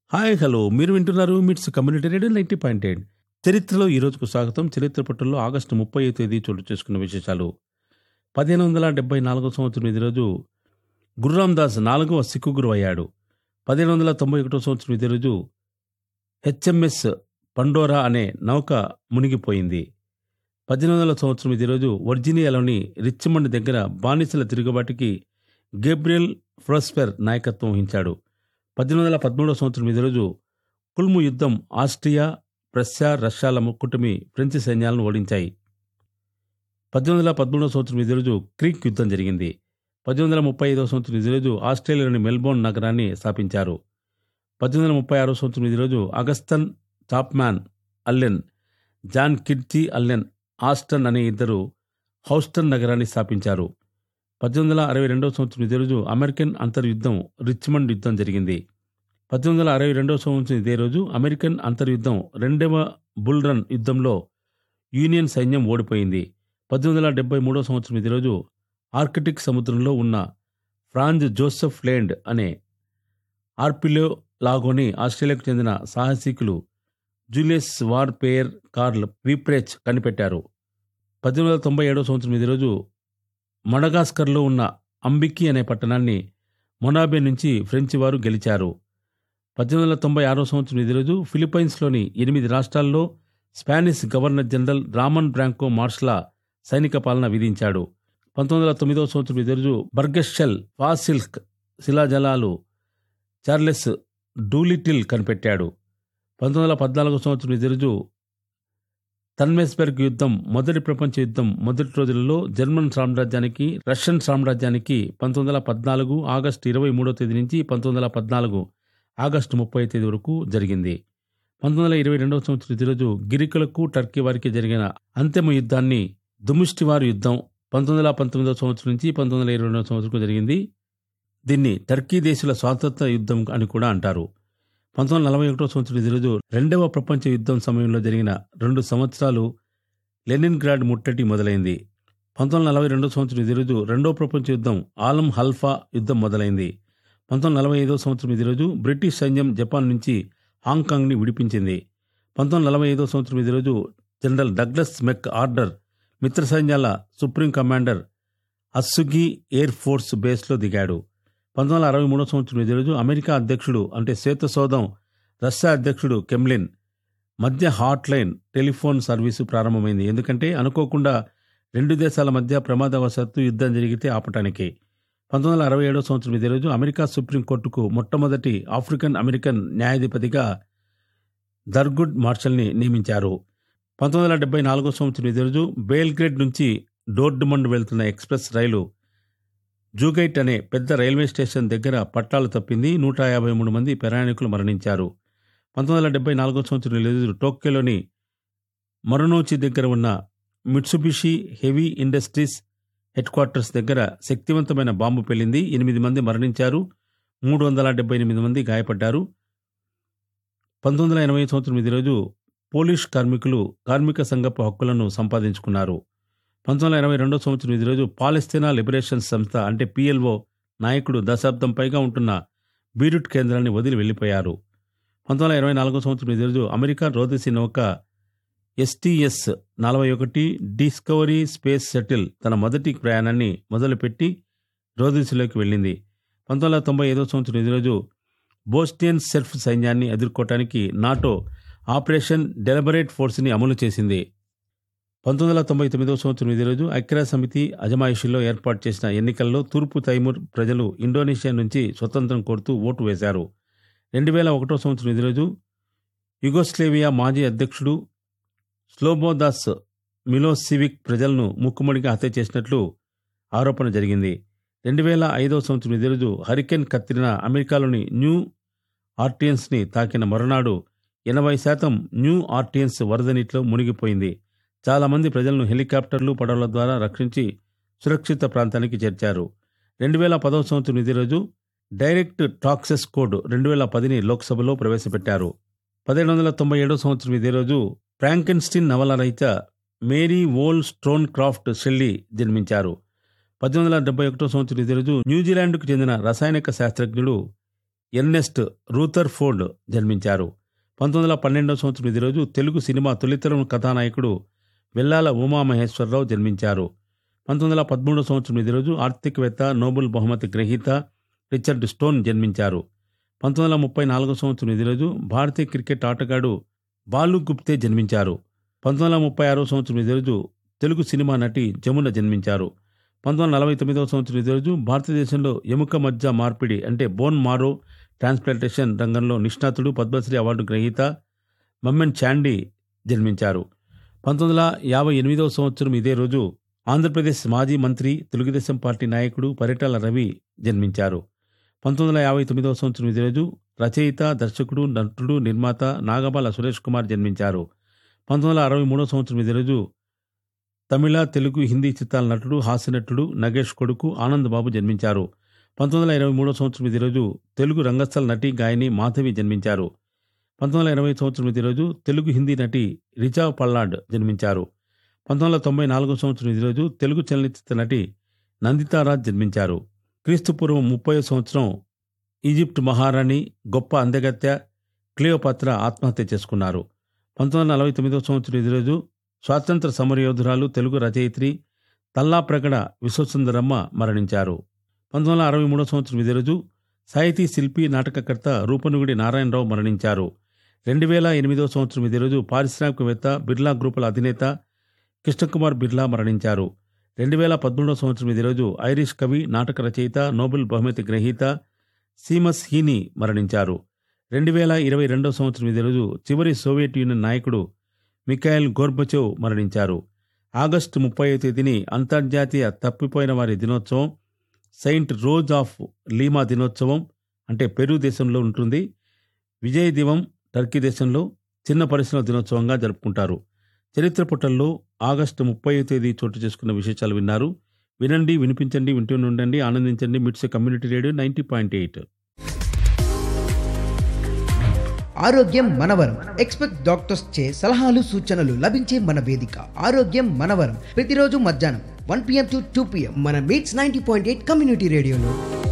hi hello మీరు వింటున్నారు MITS community radio ninety point eight చరిత్రలో ఈ రోజుకు స్వాగతం చరిత్ర పట్టుల్లో ఆగస్టు ముప్పై తేదీ చోటు చేసుకున్న విశేషాలు పదిహేను వందల డెబ్బై నాలుగో సంవత్సరం ఇది రోజు గుర్రాం దాస్ నాలుగవ సిక్కు గురువు అయ్యాడు పదిహేను వందల తొంభై ఒకటో సంవత్సరం ఇదే రోజు హెచ్ఎంఎస్ పండోరా అనే నౌక మునిగిపోయింది పద్దెనిమిది వందల సంవత్సరం ఇదే రోజు వర్జీనియాలోని రిచ్మండ్ దగ్గర బానిసల తిరుగుబాటుకి గేబ్రియల్ ఫ్రోస్పెర్ నాయకత్వం వహించాడు పద్దెనిమిది వందల పదమూడవ సంవత్సరం ఇదే రోజు కుల్ము యుద్ధం ఆస్ట్రియా ప్రస్యా రష్యాల ముక్కుటమి ఫ్రెంచ్ సైన్యాలను ఓడించాయి పద్దెనిమిది వందల పదమూడవ సంవత్సరం ఇదే రోజు క్రీక్ యుద్ధం జరిగింది పద్దెనిమిది వందల ముప్పై ఐదవ సంవత్సరం ఇదే రోజు ఆస్ట్రేలియాలోని మెల్బోర్న్ నగరాన్ని స్థాపించారు పద్దెనిమిది వందల ముప్పై ఆరో సంవత్సరం ఇదే రోజు అగస్తన్ టాప్మ్యాన్ అల్లెన్ జాన్ కిడ్జీ అల్లెన్ ఆస్టన్ అనే ఇద్దరు హౌస్టన్ నగరాన్ని స్థాపించారు పద్దెనిమిది వందల అరవై రెండవ సంవత్సరం ఇదే రోజు అమెరికన్ అంతర్యుద్ధం రిచ్మండ్ యుద్ధం జరిగింది పద్దెనిమిది వందల అరవై రెండవ సంవత్సరం ఇదే రోజు అమెరికన్ అంతర్యుద్ధం రెండవ బుల్ రన్ యుద్ధంలో యూనియన్ సైన్యం ఓడిపోయింది పద్దెనిమిది వందల డెబ్బై మూడవ సంవత్సరం ఇదే రోజు ఆర్కిటిక్ సముద్రంలో ఉన్న ఫ్రాంజ్ జోసెఫ్ లేండ్ అనే ఆర్పిలో లాగోని ఆస్ట్రేలియాకు చెందిన సాహసికులు జూలియస్ వార్ పేయర్ కార్ల్ విప్రేచ్ కనిపెట్టారు పద్దెనిమిది వందల తొంభై ఏడవ సంవత్సరం ఇదే రోజు మడగాస్కర్లో ఉన్న అంబికి అనే పట్టణాన్ని మొనాబే నుంచి ఫ్రెంచి వారు గెలిచారు పద్దెనిమిది వందల తొంభై ఆరో సంవత్సరం ఇదే రోజు ఫిలిప్పైన్స్లోని ఎనిమిది రాష్ట్రాల్లో Spanish governor general Ramon Blanco martial law సైనిక పాలన విధించాడు పంతొమ్మిది వందల తొమ్మిదవ సంవత్సరం ఇదే రోజు బర్గెషెల్ ఫాసిల్క్ శిలాజలాలు చార్లెస్ డూలిటిల్ కనిపెట్టాడు పంతొమ్మిది వందల పద్నాలుగో సంవత్సరం ఇదే రోజు తన్మెస్బెర్గ్ యుద్ధం మొదటి ప్రపంచ యుద్ధం మొదటి రోజులలో జర్మన్ సామ్రాజ్యానికి రష్యన్ సామ్రాజ్యానికి పంతొమ్మిది వందల పద్నాలుగు ఆగస్టు ఇరవై మూడో తేదీ నుంచి పంతొమ్మిది వందల పద్నాలుగు ఆగస్టు ముప్పై తేదీ వరకు జరిగింది పంతొమ్మిది వందల ఇరవై రెండవ సంవత్సరం ఇదే రోజు గిరికులకు టర్కీ వారికి జరిగిన అంతిమ యుద్ధాన్ని దుముష్టివారు యుద్ధం పంతొమ్మిది వందల పంతొమ్మిదవ సంవత్సరం నుంచి పంతొమ్మిది వందల ఇరవై రెండవ సంవత్సరం జరిగింది దీన్ని టర్కీ దేశాల స్వాతంత్ర యుద్ధం అని కూడా అంటారు పంతొమ్మిది వందల నలభై ఒకటో సంవత్సరం ఈ రోజు రెండవ ప్రపంచ యుద్ధం సమయంలో జరిగిన రెండు సంవత్సరాలు లెనిన్ గ్రాడ్ ముట్టడి మొదలైంది పంతొమ్మిది వందల నలభై రెండో సంవత్సరం ఇదే రోజు రెండవ ప్రపంచ యుద్ధం ఆలం హల్ఫా యుద్ధం మొదలైంది పంతొమ్మిది వందల నలభై ఐదో సంవత్సరం ఇదే రోజు బ్రిటిష్ సైన్యం జపాన్ నుంచి హాంకాంగ్ని విడిపించింది పంతొమ్మిది వందల నలభై ఐదో సంవత్సరం ఇదే రోజు జనరల్ డగ్లస్ మెక్ ఆర్డర్ మిత్ర సైన్యాల సుప్రీం కమాండర్ అస్సుగి ఎయిర్ ఫోర్స్ బేస్లో దిగాడు పంతొమ్మిది వందల అరవై మూడో సంవత్సరం ఇదే రోజు అమెరికా అధ్యక్షుడు అంటే శ్వేత సౌధం రష్యా అధ్యక్షుడు కెమ్లిన్ మధ్య హాట్ లైన్ టెలిఫోన్ సర్వీసు ప్రారంభమైంది ఎందుకంటే అనుకోకుండా రెండు దేశాల మధ్య ప్రమాదవశాత్తు యుద్ధం జరిగితే ఆపటానికి పంతొమ్మిది వందల అరవై ఏడో సంవత్సరం ఇదే రోజు అమెరికా సుప్రీంకోర్టుకు మొట్టమొదటి ఆఫ్రికన్ అమెరికన్ న్యాయాధిపతిగా దర్గుడ్ మార్షల్ని నియమించారు పంతొమ్మిది వందల డెబ్బై నాలుగో సంవత్సరం ఇదే రోజు బేల్గ్రేడ్ నుంచి డోర్డ్మండ్ వెళ్తున్న ఎక్స్ప్రెస్ రైలు జూగైట్ అనే పెద్ద రైల్వే స్టేషన్ దగ్గర పట్టాలు తప్పింది నూట యాభై మూడు మంది ప్రయాణికులు మరణించారు పంతొమ్మిది వందల డెబ్బై నాలుగో సంవత్సరం లేదు టోక్యోలోని మరునోచి దగ్గర ఉన్న Mitsubishi heavy industries headquarters దగ్గర శక్తివంతమైన బాంబు పేలింది ఎనిమిది మంది మరణించారు మూడు వందల డెబ్బై ఎనిమిది మంది గాయపడ్డారు పంతొమ్మిది వందల ఎనభై సంవత్సరం ఇది రోజు పోలిష్ కార్మికులు కార్మిక సంఘపు హక్కులను సంపాదించుకున్నారు పంతొమ్మిది వందల ఎనభై రెండో సంవత్సరం ఇది రోజు పాలస్తీనా లిబరేషన్ సంస్థ అంటే పిఎల్ఓ నాయకుడు దశాబ్దం పైగా ఉంటున్న బీరుట్ కేంద్రాన్ని వదిలి వెళ్లిపోయారు పంతొమ్మిది వందల ఇరవై నాలుగో సంవత్సరం ఇది రోజు అమెరికా రోదసి నౌక ఎస్టీఎస్ నలభై ఒకటి డిస్కవరీ స్పేస్ షటిల్ తన మొదటి ప్రయాణాన్ని మొదలుపెట్టి రోదసిలోకి వెళ్ళింది పంతొమ్మిది వందల తొంభై ఐదో సంవత్సరం ఇది రోజు బోస్టియన్ సెర్ఫ్ సైన్యాన్ని ఎదుర్కోవటానికి నాటో ఆపరేషన్ డెలబరేట్ ఫోర్స్ని అమలు చేసింది పంతొమ్మిది వందల తొంభై తొమ్మిదవ సంవత్సరం ఇదే రోజు ఐక్యరాజ్య సమితి అజమాయిషిలో ఏర్పాటు చేసిన ఎన్నికల్లో తూర్పు తైమూర్ ప్రజలు ఇండోనేషియా నుంచి స్వతంత్రం కోరుతూ ఓటు వేశారు రెండు వేల ఒకటో సంవత్సరం ఇదే రోజు యుగోస్లేవియా మాజీ అధ్యక్షుడు స్లోబోదాస్ మిలోసివిక్ ప్రజలను ముక్కుముడిగా హత్య చేసినట్లు ఆరోపణ జరిగింది రెండు వేల ఐదో సంవత్సరం ఇదే రోజు హరికేన్ కత్తిరిన అమెరికాలోని న్యూ ఆర్టియన్స్ని తాకిన మరునాడు ఎనభై శాతం న్యూ ఆర్టియన్స్ వరద నీటిలో మునిగిపోయింది చాలా మంది ప్రజలను హెలికాప్టర్లు పడవల ద్వారా రక్షించి సురక్షిత ప్రాంతానికి చేర్చారు రెండు వేల పదవ సంవత్సరం ఇదే రోజు డైరెక్ట్ టాక్సెస్ కోడ్ రెండు వేల పదిని లోక్సభలో ప్రవేశపెట్టారు పదిహేడు వందల తొంభై ఏడో సంవత్సరం ఇదే రోజు ఫ్రాంకెన్స్టీన్ నవల రహిత Mary Wollstonecraft Shelley జన్మించారు పద్దెనిమిది వందల డెబ్బై ఒకటో సంవత్సరం ఇదే రోజు న్యూజిలాండ్కు చెందిన రసాయనిక శాస్త్రజ్ఞుడు ఎర్నెస్ట్ రూథర్ ఫోర్డ్ జన్మించారు పంతొమ్మిది వందల పన్నెండవ సంవత్సరం ఇదే రోజు తెలుగు సినిమా తొలితరం కథానాయకుడు వెల్లాల ఉమామహేశ్వరరావు జన్మించారు పంతొమ్మిది వందల పదమూడవ సంవత్సరం ఇదే రోజు ఆర్థికవేత్త నోబెల్ బహుమతి గ్రహీత రిచర్డ్ స్టోన్ జన్మించారు పంతొమ్మిది వందల ముప్పై నాలుగో సంవత్సరం ఇదే రోజు భారతీయ క్రికెట్ ఆటగాడు బాలు గుప్తే జన్మించారు పంతొమ్మిది వందల ముప్పై ఆరో సంవత్సరం ఇదే రోజు తెలుగు సినిమా నటి జమున జన్మించారు పంతొమ్మిది వందల నలభై తొమ్మిదవ సంవత్సరం ఇదే రోజు భారతదేశంలో ఎముక మధ్య మార్పిడి అంటే బోన్ మారో ట్రాన్స్ప్లాంటేషన్ రంగంలో నిష్ణాతుడు పద్మశ్రీ అవార్డు గ్రహీత మమ్మెన్ చాండీ జన్మించారు పంతొమ్మిది వందల యాభై ఎనిమిదవ సంవత్సరం ఇదే రోజు ఆంధ్రప్రదేశ్ మాజీ మంత్రి తెలుగుదేశం పార్టీ నాయకుడు పరిటాల రవి జన్మించారు పంతొమ్మిది వందల యాభై తొమ్మిదవ సంవత్సరం ఇదే రోజు రచయిత దర్శకుడు నటుడు నిర్మాత నాగబాల సురేష్ కుమార్ జన్మించారు పంతొమ్మిది వందల అరవై మూడవ సంవత్సరం ఇదే రోజు తమిళ తెలుగు హిందీ చిత్రాల నటుడు హాస్యనటుడు నగేష్ కొడుకు ఆనంద్ బాబు జన్మించారు పంతొమ్మిది వందల ఇరవై మూడవ సంవత్సరం ఇదే రోజు తెలుగు రంగస్థల నటి గాయని మాధవి జన్మించారు పంతొమ్మిది వందల ఇరవై సంవత్సరం ఇదే రోజు తెలుగు హిందీ నటి రిచా పల్లాడ్ జన్మించారు పంతొమ్మిది వందల తొంభై నాలుగో సంవత్సరం ఇదే రోజు తెలుగు చలనచిత్ర నటి నందితారాజ్ జన్మించారు క్రీస్తుపూర్వం ముప్పై సంవత్సరం ఈజిప్ట్ మహారాణి గొప్ప అందగత్య క్లియోపాత్ర ఆత్మహత్య చేసుకున్నారు పంతొమ్మిది వందల నలభై తొమ్మిదవ సంవత్సరం ఇదే రోజు స్వాతంత్ర సమరయోధురాలు తెలుగు రచయిత్రి తల్లాప్రగడ విశ్వసుందరమ్మ మరణించారు పంతొమ్మిది వందల అరవై మూడవ సంవత్సరం ఇదే రోజు సాహితీ శిల్పి నాటకకర్త రూపనుగుడి నారాయణరావు మరణించారు రెండు వేల ఎనిమిదవ సంవత్సరం ఇదే రోజు పారిశ్రామికవేత్త బిర్లా గ్రూపుల అధినేత కృష్ణకుమార్ బిర్లా మరణించారు రెండు వేల పదమూడవ సంవత్సరం ఇదే రోజు ఐరిష్ కవి నాటక రచయిత నోబెల్ బహుమతి గ్రహీత సీమస్ హీని మరణించారు రెండు వేల ఇరవై రెండవ సంవత్సరం ఇదే రోజు చివరి సోవియట్ యూనియన్ నాయకుడు మిఖాయిల్ గోర్బచోవ్ మరణించారు ఆగస్టు ముప్పై తేదీని అంతర్జాతీయ తప్పిపోయిన వారి దినోత్సవం సెయింట్ రోజ్ ఆఫ్ లీమా దినోత్సవం అంటే పెరు దేశంలో ఉంటుంది విజయ్ దివం టర్కీ దేశంలో చిన్న పరిశ్రమ దినోత్సవంగా జరుపుకుంటారు చరిత్ర పుటల్లో ఆగస్టు ముప్పై తేదీ చోటు చేసుకున్న విశేషాలు విన్నారు వినండి వినిపించండి వింటూనే ఉండండి ఆనందించండి MITS community radio ninety point eight ఆరోగ్యం మనవరం ఎక్స్పెక్ట్ డాక్టర్స్ చే సలహాలు సూచనలు లభించే మన వేదిక ఆరోగ్యం మనవరం ప్రతిరోజు మధ్యాహ్నం one PM to two PM మన MITS ninety point eight community రేడియోలో